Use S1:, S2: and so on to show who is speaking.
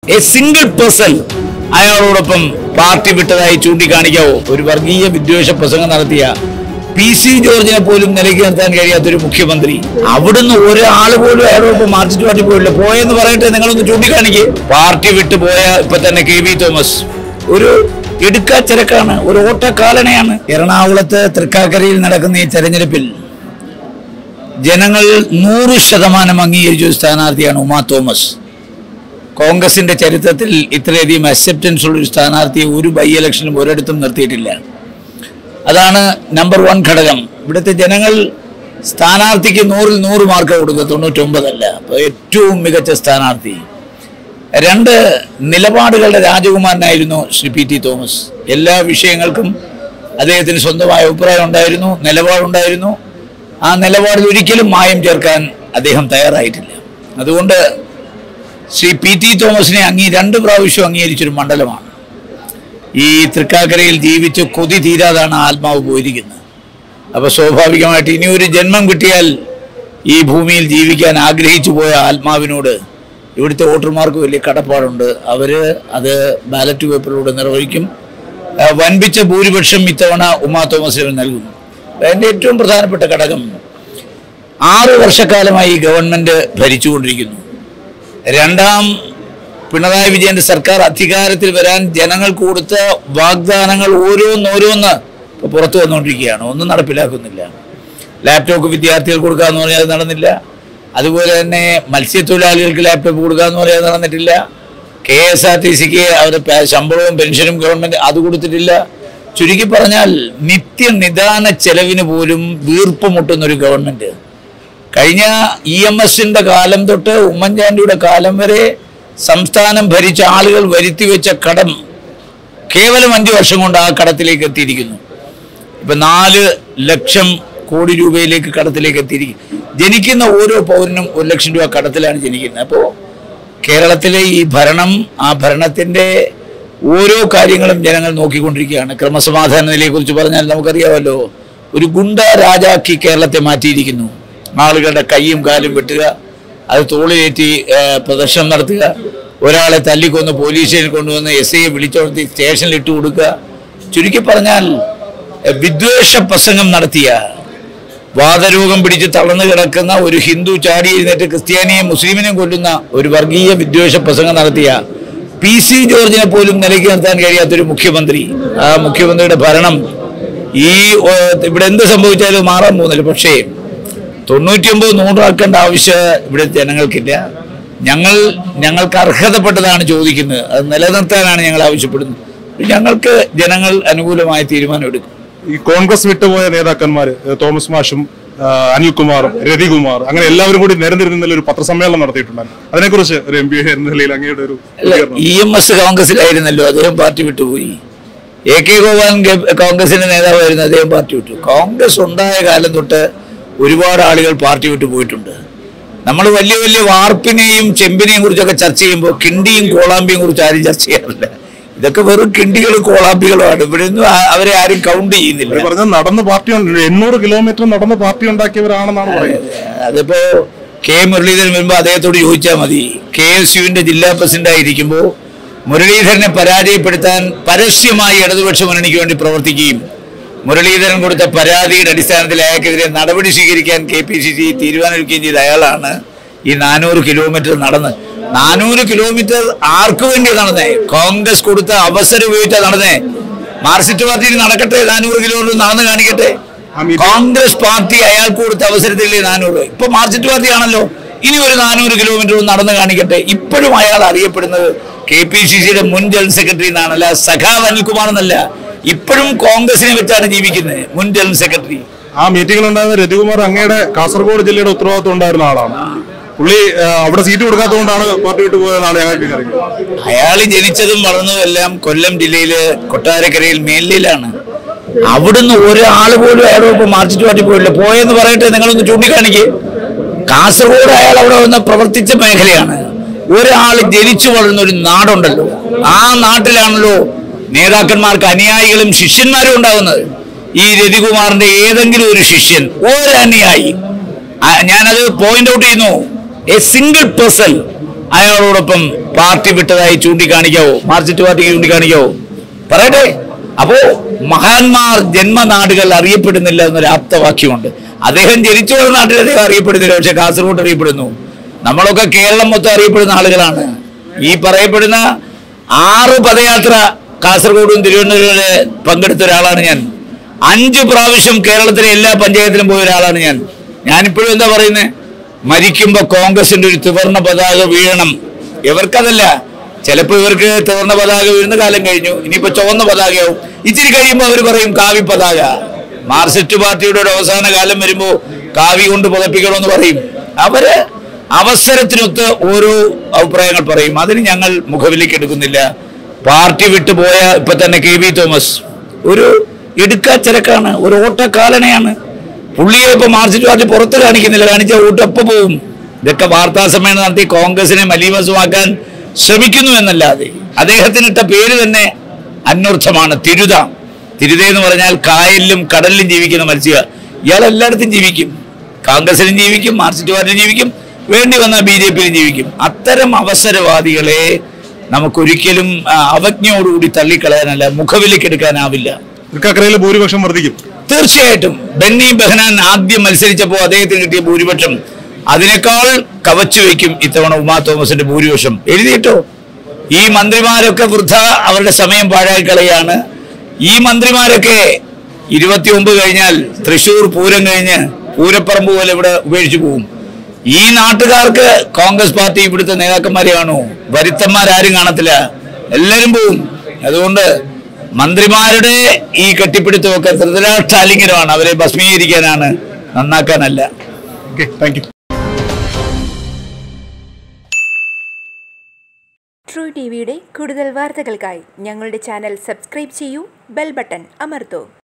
S1: A single person അയാളോടൊപ്പം party വിട്ടതായി ചൂണ്ടിക്കാണിക്കാവോ ഒരു വർഗീയ വിദ്വേഷ പ്രസംഗം നടത്തിയ പി സി ജോർജിനെ പോലും നിലയ്ക്ക് നിർത്താൻ കഴിയാത്തൊരു മുഖ്യമന്ത്രി അവിടുന്ന് ഒരാൾ പോലും അയാളോടൊപ്പം മാർക്സിസ്റ്റ് പാർട്ടി പോയില്ല പോയെന്ന് പറയട്ടെ നിങ്ങളൊന്ന് ചൂണ്ടിക്കാണിക്കേ പാർട്ടി വിട്ടു പോയ ഇപ്പൊ തന്നെ കെ വി തോമസ് ഒരു ഇടുക്കാച്ചിരക്കാണ് ഒരു ഓട്ടക്കാലനയാണ് എറണാകുളത്ത് തൃക്കാക്കരയിൽ നടക്കുന്ന ഈ തെരഞ്ഞെടുപ്പിൽ ജനങ്ങൾ നൂറ് ശതമാനം അംഗീകരിച്ച ഒരു സ്ഥാനാർത്ഥിയാണ് ഉമാ തോമസ് കോൺഗ്രസിന്റെ ചരിത്രത്തിൽ ഇത്രയധികം അക്സെപ്റ്റൻസ് ഉള്ള ഒരു സ്ഥാനാർത്ഥിയെ ഒരു ബൈ ഇലക്ഷനും ഒരിടത്തും നിർത്തിയിട്ടില്ല അതാണ് നമ്പർ വൺ ഘടകം ഇവിടുത്തെ ജനങ്ങൾ സ്ഥാനാർത്ഥിക്ക് നൂറിൽ നൂറ് മാർക്ക് കൊടുക്കുക തൊണ്ണൂറ്റൊമ്പതല്ല അപ്പോൾ ഏറ്റവും മികച്ച സ്ഥാനാർത്ഥി രണ്ട് നിലപാടുകളുടെ രാജകുമാരനായിരുന്നു ശ്രീ പി ടി തോമസ് എല്ലാ വിഷയങ്ങൾക്കും അദ്ദേഹത്തിന് സ്വന്തമായ അഭിപ്രായം ഉണ്ടായിരുന്നു നിലപാടുണ്ടായിരുന്നു ആ നിലപാടിൽ ഒരിക്കലും മായം ചേർക്കാൻ അദ്ദേഹം തയ്യാറായിട്ടില്ല അതുകൊണ്ട് ശ്രീ പി ടി തോമസിനെ അംഗീ രണ്ട് പ്രാവശ്യം അംഗീകരിച്ചൊരു മണ്ഡലമാണ് ഈ തൃക്കാക്കരയിൽ ജീവിച്ച് കൊതി തീരാതാണ് ആത്മാവ് പോയിരിക്കുന്നത് അപ്പോൾ സ്വാഭാവികമായിട്ട് ഇനി ഒരു ജന്മം കിട്ടിയാൽ ഈ ഭൂമിയിൽ ജീവിക്കാൻ ആഗ്രഹിച്ചു പോയ ആത്മാവിനോട് ഇവിടുത്തെ വോട്ടർമാർക്ക് വലിയ കടപ്പാടുണ്ട് അവർ അത് ബാലറ്റ് പേപ്പറിലൂടെ നിർവഹിക്കും ആ, വൻപിച്ച ഭൂരിപക്ഷം ഇത്തവണ ഉമാ തോമസിന് നൽകും അതിൻ്റെ ഏറ്റവും പ്രധാനപ്പെട്ട ഘടകം ആറ് വർഷക്കാലമായി ഈ ഗവൺമെൻറ് ഭരിച്ചുകൊണ്ടിരിക്കുന്നു രണ്ടാം പിണറായി വിജയന്റെ സർക്കാർ അധികാരത്തിൽ വരാൻ ജനങ്ങൾക്ക് കൊടുത്ത വാഗ്ദാനങ്ങൾ ഓരോന്നോരോന്ന് ഇപ്പോൾ പുറത്തു വന്നുകൊണ്ടിരിക്കുകയാണ് ഒന്നും നടപ്പിലാക്കുന്നില്ല ലാപ്ടോപ്പ് വിദ്യാർത്ഥികൾക്ക് കൊടുക്കാന്ന് പറഞ്ഞാൽ അത് നടന്നില്ല അതുപോലെ തന്നെ മത്സ്യത്തൊഴിലാളികൾക്ക് ലാപ്ടോപ്പ് കൊടുക്കാന്ന് പറഞ്ഞാൽ അത് നടന്നിട്ടില്ല കെ എസ് ആർ ടി സിക്ക് അവരുടെ പെ- ശമ്പളവും പെൻഷനും ഗവൺമെന്റ് അത് കൊടുത്തിട്ടില്ല ചുരുക്കി പറഞ്ഞാൽ നിത്യനിദാന ചെലവിന് പോലും വീർപ്പ് മുട്ടുന്ന ഒരു ഗവൺമെന്റ് കഴിഞ്ഞ ഇ എം എസിന്റെ കാലം തൊട്ട് ഉമ്മൻചാണ്ടിയുടെ കാലം വരെ സംസ്ഥാനം ഭരിച്ച ആളുകൾ വരുത്തി വെച്ച കടം കേവലം അഞ്ചു വർഷം കൊണ്ട് ആ കടത്തിലേക്ക് എത്തിയിരിക്കുന്നു ഇപ്പൊ നാല് ലക്ഷം കോടി രൂപയിലേക്ക് കടത്തിലേക്ക് എത്തിയിരിക്കും ജനിക്കുന്ന ഓരോ പൗരനും ഒരു ലക്ഷം രൂപ കടത്തിലാണ് ജനിക്കുന്നത് അപ്പോൾ കേരളത്തിലെ ഈ ഭരണം ആ ഭരണത്തിന്റെ ഓരോ കാര്യങ്ങളും ജനങ്ങൾ നോക്കിക്കൊണ്ടിരിക്കുകയാണ് ക്രമസമാധാന നിലയെക്കുറിച്ച് പറഞ്ഞാൽ നമുക്കറിയാമല്ലോ ഒരു ഗുണ്ട രാജാക്കി കേരളത്തെ മാറ്റിയിരിക്കുന്നു ആളുകളുടെ കൈയും കാലും വെട്ടുക അത് തോളിലേറ്റി ഏ, പ്രദർശനം നടത്തുക ഒരാളെ തല്ലിക്കൊന്ന് പോലീസ് സ്റ്റേഷനിൽ കൊണ്ടുവന്ന് എസ് ഐയെ വിളിച്ചോടത്തി സ്റ്റേഷനിൽ ഇട്ട് കൊടുക്കുക ചുരുക്കി പറഞ്ഞാൽ എ, വിദ്വേഷ പ്രസംഗം നടത്തിയ വാദരോഗം പിടിച്ച് തളർന്നു കിടക്കുന്ന ഒരു ഹിന്ദു ചാടി എഴുന്നേറ്റ് ക്രിസ്ത്യാനിയെയും മുസ്ലിമിനെയും കൊല്ലുന്ന ഒരു വർഗീയ വിദ്വേഷ പ്രസംഗം നടത്തിയ പി സി ജോർജിനെ പോലും നിലയ്ക്ക് നിർത്താൻ കഴിയാത്തൊരു മുഖ്യമന്ത്രി ആ മുഖ്യമന്ത്രിയുടെ ഭരണം ഈ ഓ, ഇവിടെ എന്ത് സംഭവിച്ചാലും മാറാൻ പോകുന്നില്ല പക്ഷേ തൊണ്ണൂറ്റിയൊമ്പത് നൂറാക്കേണ്ട ആവശ്യം ഇവിടെ ജനങ്ങൾക്കില്ല ഞങ്ങൾ ഞങ്ങൾക്ക് അർഹതപ്പെട്ടതാണ് ചോദിക്കുന്നത് അത് നിലനിർത്താനാണ് ഞങ്ങൾ ആവശ്യപ്പെടുന്നത് ഞങ്ങൾക്ക് ജനങ്ങൾ അനുകൂലമായ തീരുമാനം എടുക്കും
S2: ഈ കോൺഗ്രസ് വിട്ടുപോയ നേതാക്കന്മാര് ഏഹ് തോമസ് മാഷും ആഹ് അനിൽകുമാർ രവികുമാർ അങ്ങനെ എല്ലാവരും കൂടി നിരന്നിരുന്ന ഒരു പത്രസമ്മേളനം നടത്തിയിട്ടുണ്ടായിരുന്നു അതിനെക്കുറിച്ച് ഒരു എം പി എന്ന നിലയിൽ അങ്ങയുടെ ഒരു
S1: അല്ല ഇ എം എസ് കോൺഗ്രസിലായിരുന്നല്ലോ അദ്ദേഹം പാർട്ടി വിട്ടുപോയി എ കെ ഗോപാലൻ ഗെ- കോൺഗ്രസിന്റെ നേതാവായിരുന്നു അദ്ദേഹം പാർട്ടി വിട്ടു കോൺഗ്രസ് ഉണ്ടായ കാലം തൊട്ട് ഒരുപാട് ആളുകൾ പാർട്ടി വിട്ടു പോയിട്ടുണ്ട് നമ്മൾ വലിയ വലിയ വാർപ്പിനെയും ചെമ്പിനെയും കുറിച്ചൊക്കെ ചർച്ച ചെയ്യുമ്പോൾ കിണ്ടിയും കോളാമ്പിയും കുറിച്ച് ആരും ചർച്ച ചെയ്യാറില്ല ഇതൊക്കെ വെറും കിണ്ടികളും കോളാമ്പികളുമാണ് ഇവിടെ ഒന്നും ആ- അവരെ ആരും കൗണ്ട് ചെയ്യുന്നില്ല
S2: അവര് പറഞ്ഞത് നടന്ന് പാർട്ടി ഉണ്ട്- എണ്ണൂറ് കിലോമീറ്റർ നടന്ന് പാർട്ടി ഉണ്ടാക്കിയവരാണെന്നാണ് പറയുന്നത്
S1: അതിപ്പോ കെ മുരളീധരൻ വരുമ്പോ അദ്ദേഹത്തോട് ചോദിച്ചാൽ മതി കെ എസ് യുവിന്റെ ജില്ലാ പ്രസിഡന്റ് ആയിരിക്കുമ്പോൾ മുരളീധരനെ പരാജയപ്പെടുത്താൻ പരസ്യമായി ഇടതുപക്ഷ മുന്നണിക്ക് വേണ്ടി പ്രവർത്തിക്കുകയും മുരളീധരൻ കൊടുത്ത പരാതിയുടെ അടിസ്ഥാനത്തിൽ അയാൾക്കെതിരെ നടപടി സ്വീകരിക്കാൻ കെ പി സി സി തീരുമാനമെടുക്കുകയും ചെയ്ത അയാളാണ് ഈ നാനൂറ് കിലോമീറ്റർ നടന്ന് നാനൂറ് കിലോമീറ്റർ ആർക്കു വേണ്ടി നടന്നേ കോൺഗ്രസ് കൊടുത്ത അവസരം ഉപയോഗിച്ചാ നടന്നേ മാർക്സിസ്റ്റ് പാർട്ടിയിൽ നടക്കട്ടെ നാനൂറ് കിലോമീറ്റർ നടന്ന് കാണിക്കട്ടെ
S2: ആ മീറ്റിംഗ്-
S1: കോൺഗ്രസ് പാർട്ടി അയാൾക്ക് കൊടുത്ത അവസരത്തിലെ നാനൂറ് ഇപ്പൊ മാർക്സിസ്റ്റ് പാർട്ടിയാണല്ലോ ഇനി ഒരു നാനൂറ് കിലോമീറ്റർ ഒന്ന് നടന്ന് കാണിക്കട്ടെ ഇപ്പോഴും അയാൾ അറിയപ്പെടുന്നത് കെ പി സി സിയുടെ മുൻ ജനറൽ സെക്രട്ടറി എന്നാണല്ല സഖാവ് അനിൽകുമാർ എന്നല്ല ഇപ്പോഴും കോൺഗ്രസിനെ വെച്ചാണ് ജീവിക്കുന്നത് മുൻ ജനറൽ സെക്രട്ടറി
S2: ആ മീറ്റിംഗിൽ ഉണ്ടായിരുന്ന രവികുമാർ അങ്ങയുടെ കാസർഗോഡ് ജില്ലയുടെ ഉത്തരവാദിത്വം ഉണ്ടായിരുന്ന ആളാണ് പുള്ളി ആഹ് അവിടെ സീറ്റ് കൊടുക്കാത്തതുകൊണ്ടാണ് പാർട്ടി വിട്ടു പോയതെന്നാണ് ഞങ്ങൾക്ക് അറിയുന്നത്
S1: അയാൾ ജനിച്ചതും വളർന്നതും എല്ലാം കൊല്ലം ജില്ലയില് കൊട്ടാരക്കരയിൽ മേലിലാണ് അവിടുന്ന് ഒരാൾ പോലും അയാളോടൊപ്പം മാർച്ചിട്ട് പാർട്ടി പോയില്ല പോയെന്ന് പറയട്ടെ നിങ്ങളൊന്ന് ചൂണ്ടിക്കാണിക്കേ കാസർഗോഡ് അയാൾ അവിടെ വന്ന് പ്രവർത്തിച്ച മേഖലയാണ് ഒരാൾ ജനിച്ചു വളർന്ന ഒരു നാടുണ്ടല്ലോ ആ നാട്ടിലാണല്ലോ നേതാക്കന്മാർക്ക് അനുയായികളും ശിഷ്യന്മാരും ഉണ്ടാകുന്നത് ഈ രവികുമാറിന്റെ ഏതെങ്കിലും ഒരു ശിഷ്യൻ ഒരനുയായി ആ, ഞാനത് പോയിന്റ് ഔട്ട് ചെയ്യുന്നു എ സിംഗിൾ പേഴ്സൺ അയാളോടൊപ്പം പാർട്ടി വിട്ടതായി ചൂണ്ടിക്കാണിക്കാവോ മാർക്സിസ്റ്റ് പാർട്ടിക്ക് ചൂണ്ടിക്കാണിക്കാവോ പറയട്ടെ അപ്പോ മഹാന്മാർ ജന്മനാടുകൾ അറിയപ്പെടുന്നില്ല എന്നൊരു ആപ്തവാക്യമുണ്ട് അദ്ദേഹം ജനിച്ചു വളർന്ന നാട്ടിൽ അദ്ദേഹം അറിയപ്പെടുന്നില്ല പക്ഷെ കാസർഗോഡ് അറിയപ്പെടുന്നു നമ്മളൊക്കെ കേരളം മൊത്തം അറിയപ്പെടുന്ന ആളുകളാണ് ഈ പറയപ്പെടുന്ന ആറ് പദയാത്ര കാസർഗോഡും തിരുവനന്തപുരം പങ്കെടുത്ത ഒരാളാണ് ഞാൻ അഞ്ച് പ്രാവശ്യം കേരളത്തിലെ എല്ലാ പഞ്ചായത്തിലും പോയ ഒരാളാണ് ഞാൻ ഞാനിപ്പോഴും എന്താ പറയുന്നത് മരിക്കുമ്പോ കോൺഗ്രസിന്റെ ഒരു ത്രിവർണ പതാക വീഴണം ഇവർക്കതല്ല ചിലപ്പോ ഇവർക്ക് ത്രിവർണ പതാക വീഴുന്ന കാലം കഴിഞ്ഞു ഇനിയിപ്പോ ചുവന്ന പതാകയാവും ഇച്ചിരി കഴിയുമ്പോ അവർ പറയും കാവി പതാക മാർക്സിസ്റ്റ് പാർട്ടിയുടെ ഒരു അവസാന കാലം വരുമ്പോ കാവി കൊണ്ട് പുതപ്പിക്കണമെന്ന് പറയും അവര് അവസരത്തിനൊത്ത് ഓരോ അഭിപ്രായങ്ങൾ പറയും അതിന് ഞങ്ങൾ മുഖവിലേക്ക് എടുക്കുന്നില്ല പാർട്ടി വിട്ടുപോയ ഇപ്പൊ തന്നെ കെ വി തോമസ് ഒരു എടുക്കാച്ചരക്കാണ് ഒരു ഓട്ടക്കാലനയാണ് പുള്ളിയെ ഇപ്പൊ മാർക്സിസ്റ്റ് പാർട്ടി പുറത്ത് കാണിക്കുന്നില്ല കാണിച്ച വോട്ട് എപ്പോ പോവും ഇതൊക്കെ വാർത്താ സമ്മേളനം നടത്തി കോൺഗ്രസിനെ മലീമസമാക്കാൻ ശ്രമിക്കുന്നു എന്നല്ലാതെ അദ്ദേഹത്തിനിട്ട പേര് തന്നെ അന്വർത്ഥമാണ് തിരുത തിരുത എന്ന് പറഞ്ഞാൽ കായലിലും കടലിലും ജീവിക്കുന്ന മത്സ്യ ഇയാൾ എല്ലായിടത്തും ജീവിക്കും കോൺഗ്രസിലും ജീവിക്കും മാർക്സിസ്റ്റ് പാർട്ടിയിലും ജീവിക്കും വേണ്ടി വന്നാൽ ബി ജെ പിയിലും ജീവിക്കും അത്തരം അവസരവാദികളെ നമുക്കൊരിക്കലും ആ, അവജ്ഞയോടുകൂടി തള്ളിക്കളയാനല്ല മുഖവിലേക്ക് എടുക്കാനാവില്ല
S2: തൃക്കാക്കരയിലെ ഭൂരിപക്ഷം വർദ്ധിക്കും
S1: തീർച്ചയായിട്ടും ബെന്നി ബെഹനാൻ ആദ്യം മത്സരിച്ചപ്പോൾ അദ്ദേഹത്തിന് കിട്ടിയ ഭൂരിപക്ഷം അതിനേക്കാൾ കവച്ചു വയ്ക്കും ഇത്തവണ ഉമാ തോമസിന്റെ ഭൂരിപക്ഷം എഴുതിയിട്ടോ ഈ മന്ത്രിമാരൊക്കെ വൃദ്ധ അവരുടെ സമയം പാഴായി കളയാണ് ഈ മന്ത്രിമാരൊക്കെ ഇരുപത്തിയൊമ്പത് കഴിഞ്ഞാൽ തൃശൂർ പൂരം കഴിഞ്ഞ് പൂരപ്പറമ്പ് പോലെ ഇവിടെ ഉപേക്ഷിച്ചു പോകും ഈ നാട്ടുകാർക്ക് കോൺഗ്രസ് പാർട്ടി ഇവിടുത്തെ നേതാക്കന്മാരെ കാണൂ വരുത്തന്മാരാരും കാണത്തില്ല എല്ലാരും പോവും അതുകൊണ്ട് മന്ത്രിമാരുടെ ഈ കെട്ടിപ്പിടുത്തമൊക്കെ ധൃതരാഷ്ട്രാലിംഗനമാണ് അവരെ ഭസ്മീകരിക്കാനാണ് നന്നാക്കാനല്ല
S2: okay thank you
S3: true T വിയുടെ കൂടുതൽ വാർത്തകൾക്കായി ഞങ്ങളുടെ ചാനൽ സബ്സ്ക്രൈബ് ചെയ്യൂ ബെൽ ബട്ടൺ അമർത്തൂ